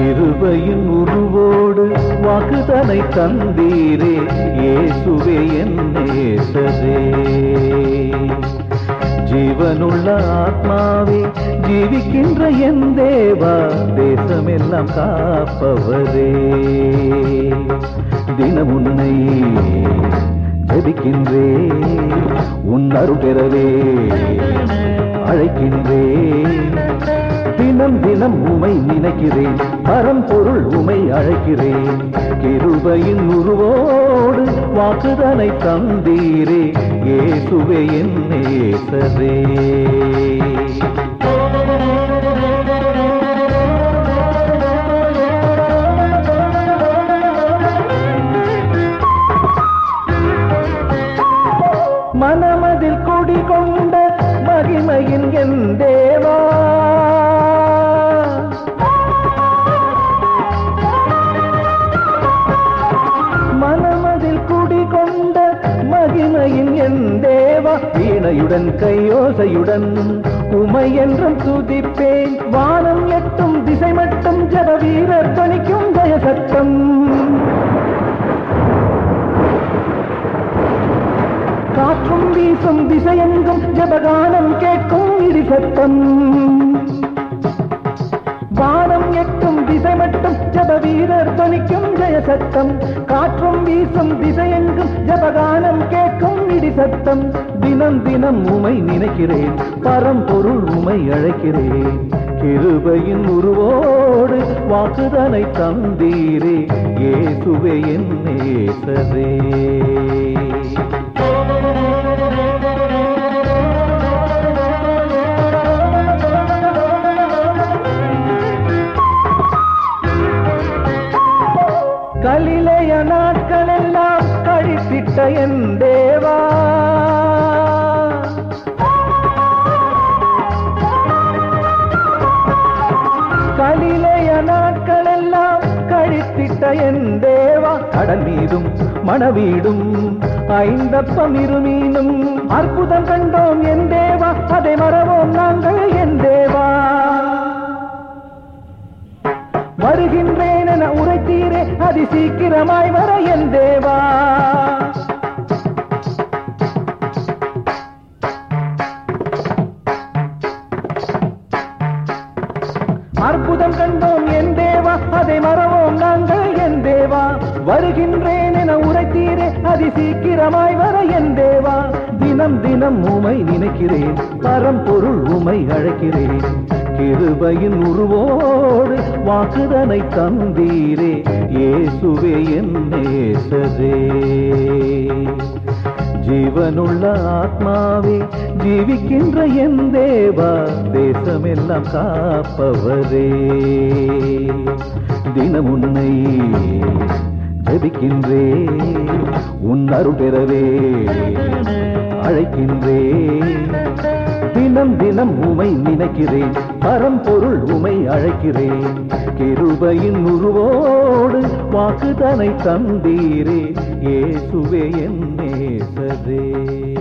கிருபையின் உருவோடு வாக்குதனை தந்தீரே இயேசுவே என் நேசரே ஜீவனுள்ள ஆத்மாவே ஜீவிக்கின்ற என் தேவா தேசமெல்லாம் காப்பவரே தினம் உன்னை ஜபிக்கின்றே உன் அருள் பெறவே அழைக்கின்றே தினம் தினம் உமை நினைக்கிறேன் பரம்பொருள் உமை அழைக்கிறேன் கிருபையின் உருவோடு வாக்குதனை தந்தீரே இயேசுவே என் நேசரே மனமதில் குடிகொண்ட மகிமையின் என் தேவா மனமதில் குடிகொண்ட மகிமையின் என் தேவா வீணையுடன் கையோசையுடன் உமை என்றும் துதிப்பேன் வானம் எட்டும் திசை மட்டும் ஜப வீரர் துணிக்கும் ஜெயசத்தம் காற்றும் வீசும் திசையெங்கும் ஜபகானம் கேட்கும் இடி சத்தம் வானம் எட்டும் திசை மட்டும் ஜப வீரர் துணிக்கும் ஜெய சத்தம் காற்றும் வீசும் திசையெங்கும் ஜபகானம் கேட்கும் இடி சத்தம் தினம் தினம் உமை நினைக்கிறேன் பரம்பொருள் உமை அழைக்கிறேன் கிருபையின் உருவோடு வாக்குதனை தந்தீரே இயேசுவே என் நேசரே கலிலைய நாட்களெல்லாம் கழித்திட்ட என் தேவா கலிலைய நாட்களெல்லாம் கழித்திட்ட என் தேவா கடல் மீதும் மணவீடும் ஐந்தப்பம் இருமீனும் அற்புதம் கண்டோம் என் தேவா அதை மறவோம் நாங்கள் என் தேவா வருகின்றேன் என உரைத்தீரே அதி சீக்கிரமாய் வர என் தேவா அற்புதம் கண்டோம் என் தேவா அதை மறவோம் நாங்கள் என் தேவா வருகின்றேன் என உரைத்தீரே அதி சீக்கிரமாய் வர என் தேவா தினம் தினம் உமை நினைக்கிறேன் பரம்பொருள் உமை அழைக்கிறேன் கிருபையின் உருவோடு வாக்குதனை தந்தீரே இயேசுவே என் நேசரே ஜீவனுள்ள ஆத்மாவே ஜீவிக்கின்ற என் தேவா தேசமெல்லாம் காப்பவரே தினம் உன்னை ஜபிக்கின்றே உன் அருள் பெறவே அழைக்கின்றே தினம் தினம் உமை நினைக்கிறேன் பரம்பொருள் உமை அழைக்கிறேன் கிருபையின் உருவோடு வாக்குதனை தந்தீரே இயேசுவே என் நேசரே